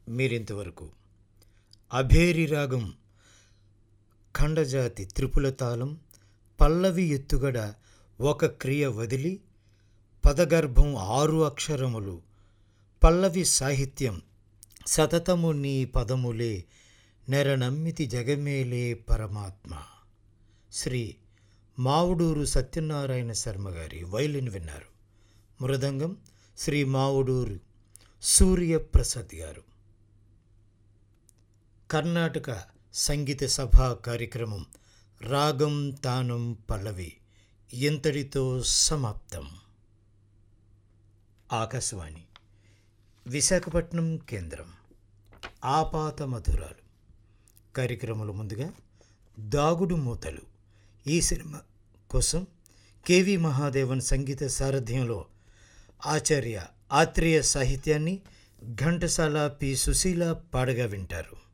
మీరింతవరకు అభేరి రాగం ఖండజాతి త్రిపుల తాళం పల్లవి ఎత్తుగడ ఒక క్రియ వదిలి పదగర్భం ఆరు అక్షరములు పల్లవి సాహిత్యం సతతము నీ పదములే నెరనమ్మితి జగమేలే పరమాత్మ శ్రీ మావుడూరు సత్యనారాయణ శర్మ గారి వైలిన్ విన్నారు మృదంగం శ్రీ మావుడూరు సూర్యప్రసాద్ గారు కర్ణాటక సంగీత సభా కార్యక్రమం రాగం తానం పల్లవి ఇంతటితో సమాప్తం ఆకాశవాణి విశాఖపట్నం కేంద్రం ఆపాత మధురాలు కార్యక్రమంలో ముందుగా దాగుడు మూతలు ఈ సినిమా కోసం కేవి మహాదేవన్ సంగీత సారథ్యంలో ఆచార్య ఆత్రేయ సాహిత్యాన్ని ఘంటసాల పి సుశీల పాడగా వింటారు